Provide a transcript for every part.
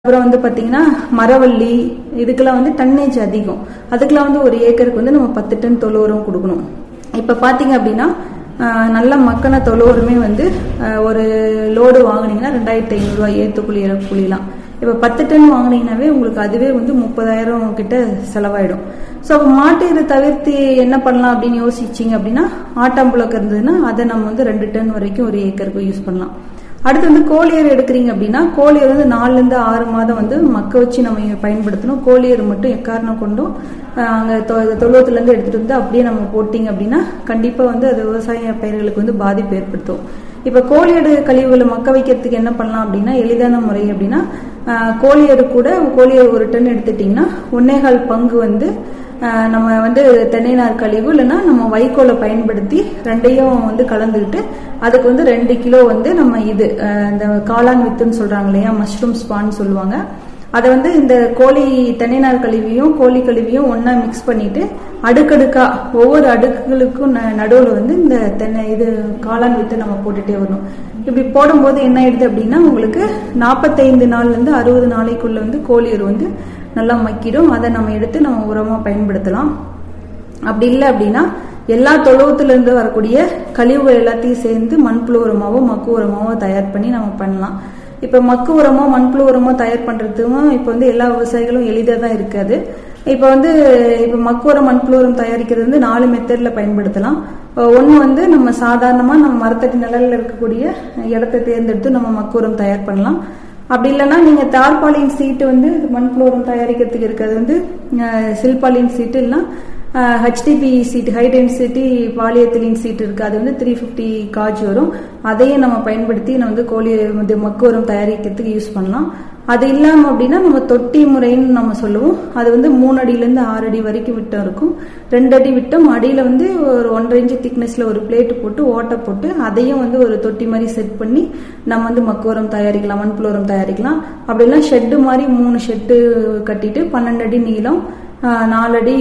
அப்புறம் வந்து பாத்தீங்கன்னா மரவள்ளி இதுக்கெல்லாம் வந்து டன்னேஜ் அதிகம் அதுக்கெல்லாம் வந்து ஒரு ஏக்கருக்கு வந்து நம்ம பத்து டன் தொழு உரம் கொடுக்கணும் இப்ப பாத்தீங்க அப்படின்னா ஆஹ், நல்ல மக்கின தொழு உரமே வந்து ஆஹ், ஒரு லோடு வாங்குனீங்கன்னா ரெண்டாயிரத்தி ஐநூறுரூவா ஏத்துக்குழி இறக்குழிலாம் இப்ப பத்து டன் வாங்குனீங்கன்னாவே உங்களுக்கு அதுவே வந்து முப்பதாயிரம் கிட்ட செலவாயிடும் ஸோ அப்போ மாட்டு இதை தவிர்த்து என்ன பண்ணலாம் அப்படின்னு யோசிச்சிங்க அப்படின்னா ஆட்டாம்புழக்கம் இருந்ததுன்னா அதை நம்ம வந்து ரெண்டு டன் வரைக்கும் ஒரு ஏக்கருக்கு யூஸ் பண்ணலாம் அடுத்து வந்து கோழியர் எடுக்கிறீங்க அப்படின்னா கோழியர் வந்து நாலுல இருந்து ஆறு மாதம் வந்து மக்க வச்சு நம்ம பயன்படுத்தணும் கோழியர் மட்டும் எக்காரணம் கொண்டும் அஹ், அங்க தொ- தொழுவத்துல இருந்து எடுத்துட்டு வந்து அப்படியே நம்ம போட்டீங்க அப்படின்னா கண்டிப்பா வந்து அது விவசாய பயிர்களுக்கு வந்து பாதிப்பு ஏற்படுத்தும் இப்ப கோழியடு கழிவுகளை மக்க வைக்கிறதுக்கு என்ன பண்ணலாம் அப்படின்னா எளிதான முறை அப்படின்னா அஹ், கோழியரு கூட கோழியர் ஒரு டன் எடுத்துட்டீங்கன்னா ஒன்னேகால் பங்கு வந்து ஆஹ் நம்ம வந்து தென்னை நார் கழிவு இல்லைன்னா நம்ம வைக்கோலை பயன்படுத்தி ரெண்டையும் வந்து கலந்துக்கிட்டு அதுக்கு வந்து ரெண்டு கிலோ வந்து நம்ம இது ஆஹ் இந்த காளான் வித்துன்னு சொல்றாங்க இல்லையா மஷ்ரூம் ஸ்பான் சொல்லுவாங்க அதை வந்து இந்த கோழி தென்னை நார் கழிவையும் கோழி கழிவையும் ஒண்ணா மிக்ஸ் பண்ணிட்டு அடுக்கடுக்கா ஒவ்வொரு அடுக்குகளுக்கும் நடுவில் வந்து இந்த தென்னை இது காளான் வித்து நம்ம போட்டுட்டே வரணும் இப்படி போடும்போது என்ன ஆயிடுது அப்படின்னா உங்களுக்கு நாற்பத்தைந்து நாள்ல இருந்து அறுபது நாளைக்குள்ள வந்து கோழியர் வந்து நல்லா மக்கிடும் அதை நம்ம எடுத்து நம்ம உரமா பயன்படுத்தலாம் அப்படி இல்லை அப்படின்னா எல்லா தொழுவத்துல இருந்து வரக்கூடிய கழிவுகள் எல்லாத்தையும் சேர்ந்து மண்புழு உரமாவோ மக்கு உரமாவோ தயார் பண்ணி நம்ம பண்ணலாம் இப்ப மக்கு உரமோ மண்புழு உரமோ தயார் பண்றதுக்கும் இப்ப வந்து எல்லா விவசாயிகளும் எளிதாக தான் இருக்காது இப்ப வந்து இப்ப மக்கு உரம் மண்புழு உரம் தயாரிக்கிறது வந்து நாலு மெத்தட்ல பயன்படுத்தலாம் ஒன்று வந்து நம்ம சாதாரணமா நம்ம மரத்தடி நிழல்ல இருக்கக்கூடிய இடத்தை தேர்ந்தெடுத்து நம்ம மக்கு உரம் தயார் பண்ணலாம் அப்படி இல்லைன்னா நீங்க தார்பாலின் சீட்டு வந்து மண்புழு உரம் தயாரிக்கிறதுக்கு இருக்கிறது வந்து அஹ், சில்பாலின் சீட்டு இல்லைன்னா HDP sheet high density polyethylene sheet இருக்கு அது வந்து த்ரீ ஃபிஃப்டி காஜ் வரும் அதையும் நம்ம பயன்படுத்தி நம்ம வந்து கோழி வந்து மக்கு உரம் தயாரிக்கிறதுக்கு யூஸ் பண்ணலாம் அது இல்லாம அப்படின்னா நம்ம தொட்டி முறைன்னு நம்ம சொல்லுவோம் அது வந்து மூணு அடியில இருந்து ஆறு அடி வரைக்கும் விட்டம் இருக்கும் ரெண்டு அடி விட்டம் அடியில வந்து ஒரு ஒன்றரை இன்ச்சு திக்னஸ்ல ஒரு பிளேட் போட்டு ஓட்டை போட்டு அதையும் வந்து ஒரு தொட்டி மாதிரி செட் பண்ணி நம்ம வந்து மக்கு உரம் தயாரிக்கலாம் மண்புழு உரம் தயாரிக்கலாம் அப்படின்னா ஷெட்டு மாதிரி மூணு ஷெட்டு கட்டிட்டு பன்னெண்டு அடி நீளம் ஆஹ் நாலு அடி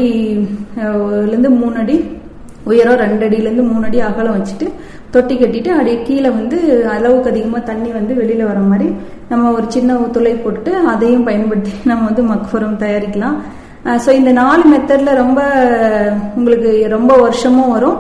ஆஹ் இருந்து மூணு அடி உயரம் ரெண்டு அடியிலேருந்து மூணு அடி அகலம் வச்சுட்டு தொட்டி கட்டிட்டு அப்படியே கீழே வந்து அளவுக்கு அதிகமாக தண்ணி வந்து வெளியில வர மாதிரி நம்ம ஒரு சின்ன துளை போட்டுட்டு அதையும் பயன்படுத்தி நம்ம வந்து மக்ஃபுரம் தயாரிக்கலாம் ஸோ இந்த நாலு மெத்தட்ல ரொம்ப உங்களுக்கு ரொம்ப வருஷமும் வரும்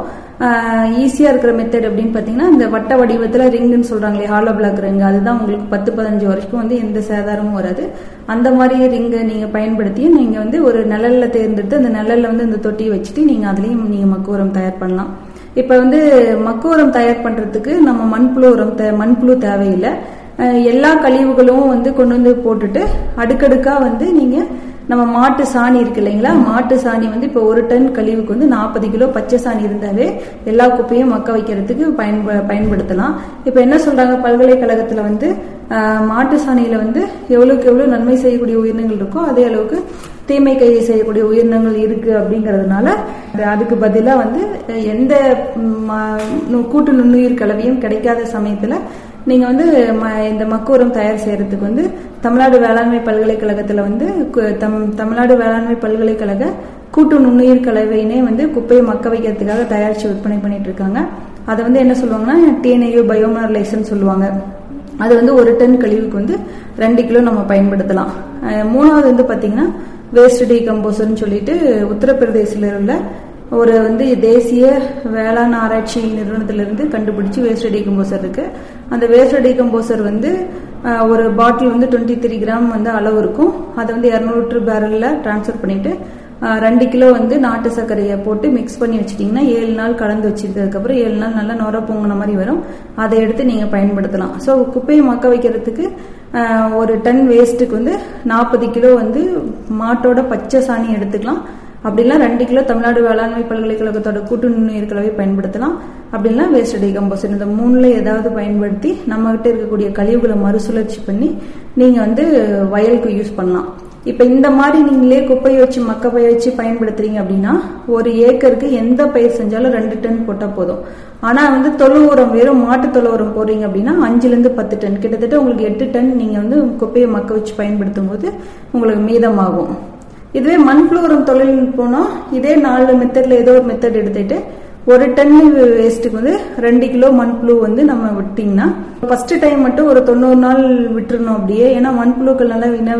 ஈஸியா இருக்கிற மெத்தட் அப்படின்னு பாத்தீங்கன்னா இந்த வட்ட வடிவத்துல ரிங்குன்னு சொல்றாங்களே ஹாலோ பிளாக் ரிங் அதுதான் உங்களுக்கு பத்து பதினஞ்சு வருஷம் வந்து எந்த சேதாரமும் வராது அந்த மாதிரி ரிங்கை நீங்க பயன்படுத்தி நீங்க வந்து ஒரு நிழல்ல தேர்ந்தெடுத்து அந்த நிழல்ல வந்து இந்த தொட்டியை வச்சுட்டு நீங்க அதுலயும் நீங்க மக்குவரம் தயார் பண்ணலாம் இப்ப வந்து மக்குவரம் தயார் பண்றதுக்கு நம்ம மண்புழு உரம் தே- மண்புழு தேவையில்லை அஹ் எல்லா கழிவுகளும் வந்து கொண்டு வந்து போட்டுட்டு அடுக்கடுக்கா வந்து நீங்க நம்ம மாட்டு சாணி இருக்கு இல்லைங்களா மாட்டு சாணி வந்து இப்போ ஒரு டன் கழிவுக்கு வந்து நாற்பது கிலோ பச்சை சாணி இருந்தாவே எல்லா குப்பையும் மக்க வைக்கிறதுக்கு பயன்ப பயன்படுத்தலாம் இப்போ என்ன சொல்றாங்க பல்கலைக்கழகத்துல வந்து ஆஹ், மாட்டு சாணியில வந்து எவ்வளவுக்கு எவ்வளவு நன்மை செய்யக்கூடிய உயிரினங்கள் இருக்கோ அதே அளவுக்கு தீமை கை செய்யக்கூடிய உயிரினங்கள் இருக்கு அப்படிங்கறதுனால அது- அதுக்கு பதிலா வந்து அஹ், எந்த ம், ம- நு- கூட்டு நுண்ணுயிர் கலவையும் கிடைக்காத சமயத்துல நீங்க வந்து ம- இந்த மக்குரம் தயார் செய்யறதுக்கு வந்து தமிழ்நாடு வேளாண்மை பல்கலைக்கழகத்துல வந்து கு- தம் தமிழ்நாடு வேளாண்மை பல்கலைக்கழக கூட்டு நுண்ணுயிர் கலவையினே வந்து குப்பையை மக்க வைக்கிறதுக்காக தயாரிச்சு விற்பனை பண்ணிட்டு இருக்காங்க அதை வந்து என்ன சொல்லுவாங்கன்னா டிஎன்ஐயோ பயோமரலைசன் சொல்லுவாங்க அது வந்து ஒரு டன் கழிவுக்கு வந்து ரெண்டு கிலோ நம்ம பயன்படுத்தலாம் அஹ் மூணாவது வந்து பாத்தீங்கன்னா வேஸ்ட் டீகம்போசர்னு சொல்லிட்டு உத்தரப்பிரதேசில உள்ள ஒரு வந்து தேசிய வேளாண் ஆராய்ச்சி நிறுவனத்திலிருந்து கண்டுபிடிச்சு வேஸ்ட் டீகம்போசர் இருக்கு அந்த வேஸ்ட் டீகம்போசர் வந்து அஹ், ஒரு பாட்டில் வந்து டுவெண்ட்டி த்ரீ கிராம் வந்து அளவு இருக்கும் அதை வந்து இரநூறு பேரல்ல டிரான்ஸ்ஃபர் பண்ணிட்டு அஹ், ரெண்டு கிலோ வந்து நாட்டு சர்க்கரையை போட்டு மிக்ஸ் பண்ணி வச்சிட்டீங்கன்னா ஏழு நாள் கலந்து வச்சிருந்ததுக்கப்புறம் ஏழு நாள் நல்லா நுர பொங்கின மாதிரி வரும் அதை எடுத்து நீங்க பயன்படுத்தலாம் ஸோ குப்பையை மக்க வைக்கிறதுக்கு அஹ், ஒரு டன் வேஸ்ட்டுக்கு வந்து நாற்பது கிலோ வந்து மாட்டோட பச்சை சாணி எடுத்துக்கலாம் அப்படிலாம் ரெண்டு கிலோ தமிழ்நாடு வேளாண்மை பல்கலைக்கழகத்தோட கூட்டு நுண்ணுயிர் கலவை பயன்படுத்தலாம் அப்படிலாம் வேஸ்ட் டீகம்போசர் இந்த மூணுல ஏதாவது பயன்படுத்தி நம்ம கிட்ட இருக்கக்கூடிய கழிவுகளை மறுசுழற்சி பண்ணி நீங்க வந்து வயலுக்கு யூஸ் பண்ணலாம் இப்ப இந்த மாதிரி நீங்களே குப்பையை வச்சு மக்க பைய வச்சு பயன்படுத்துறீங்க அப்படின்னா ஒரு ஏக்கருக்கு எந்த பயிர் செஞ்சாலும் ரெண்டு டன் போட்டா போதும் ஆனா வந்து தொழு உரம் வெறும் மாட்டு தொழு உரம் போடுறீங்க அப்படின்னா அஞ்சுல இருந்து பத்து டன் கிட்டத்தட்ட உங்களுக்கு எட்டு டன் நீங்க வந்து குப்பையை மக்க வச்சு பயன்படுத்தும் போது உங்களுக்கு மீதமாகும் இதுவே மண்புழு உரம் தொழில்நுட்பம்னா இதே நாலு மெத்தட்ல ஏதோ ஒரு மெத்தட் எடுத்துட்டு ஒரு டன் வேஸ்ட்டுக்கு வந்து ரெண்டு கிலோ மண்புழு வந்து நம்ம விட்டிங்கன்னா ஃபர்ஸ்ட் டைம் மட்டும் ஒரு தொண்ணூறு நாள் விட்டுறணும் அப்படியே ஏன்னா மண்புழுக்கள் நல்லா இன